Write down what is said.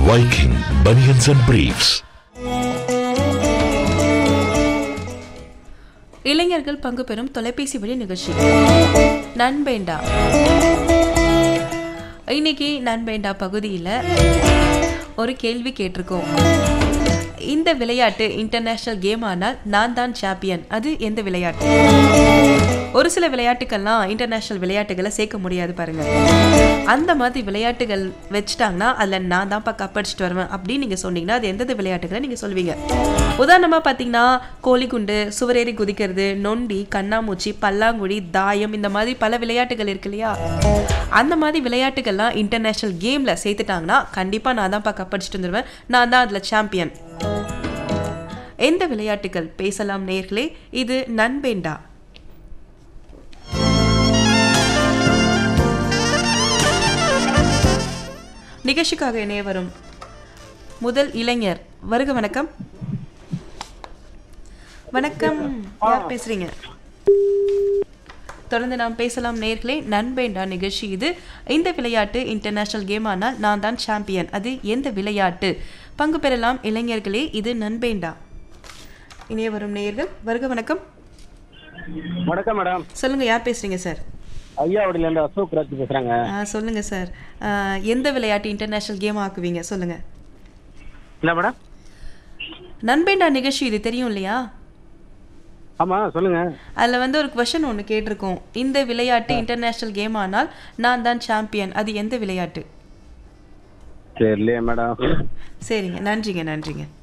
Viking Bunions and Briefs. இளைஞர்கள் பங்கு பெறும் தொலைபேசி வழி நிகழ்ச்சி நண்பேண்டா இன்னைக்கு நண்பேண்டா பகுதியில் ஒரு கேள்வி கேட்டிருக்கோம் இந்த விளையாட்டு இன்டர்நேஷ்னல் கேம் ஆனால் நான் தான் சாம்பியன் அது எந்த விளையாட்டு ஒரு சில விளையாட்டுக்கள்லாம் இன்டர்நேஷ்னல் விளையாட்டுகளை சேர்க்க முடியாது பாருங்க அந்த மாதிரி விளையாட்டுகள் வச்சுட்டாங்கன்னா அதில் நான் தான்ப்பா கப் அடிச்சுட்டு வருவேன் அப்படின்னு நீங்கள் சொன்னீங்கன்னா அது எந்தெந்த விளையாட்டுகளை நீங்கள் சொல்வீங்க உதாரணமாக பார்த்தீங்கன்னா கோழிக்குண்டு சுவரேறி குதிக்கிறது நொண்டி கண்ணாமூச்சி பல்லாங்குழி தாயம் இந்த மாதிரி பல விளையாட்டுகள் இருக்கு இல்லையா அந்த மாதிரி விளையாட்டுகள்லாம் இன்டர்நேஷ்னல் கேமில் சேர்த்துட்டாங்கன்னா கண்டிப்பாக நான் தான்ப்பா கப் அடிச்சுட்டு வந்துடுவேன் நான் தான் அதில் சாம்பியன் எந்த விளையாட்டுகள் பேசலாம் நேர்களே இது நண்பேண்டா நிகழ்ச்சிக்காக இணைய வரும் முதல் இளைஞர் வருக வணக்கம் வணக்கம் யார் பேசுறீங்க தொடர்ந்து நாம் பேசலாம் நேர்களே நண்பேண்டா நிகழ்ச்சி இது இந்த விளையாட்டு இன்டர்நேஷனல் கேம் ஆனால் நான் தான் சாம்பியன் அது எந்த விளையாட்டு பங்கு பெறலாம் இளைஞர்களே இது நண்பேண்டா இணைய வரும் நேயர்கள் வருக வணக்கம் வணக்கம் மேடம் சொல்லுங்க யார் பேசுறீங்க சார் ஐயாவடியில இருந்து அசோக் ராஜ் பேசுறாங்க ஆ, சொல்லுங்க சார் ஆ, எந்த விளையாட்டு இன்டர்நேஷனல் கேம் ஆக்குவீங்க சொல்லுங்க என்ன மேடம் நண்பேண்டா நிகழ்ச்சி இது தெரியும் இல்லையா ஆமா சொல்லுங்க அதில் வந்து ஒரு கொஷன் ஒன்று கேட்டிருக்கோம் இந்த விளையாட்டு இன்டர்நேஷனல் கேம் ஆனால் நான் தான் சாம்பியன் அது எந்த விளையாட்டு தெரியலையே மேடம் சரிங்க நன்றிங்க நன்றிங்க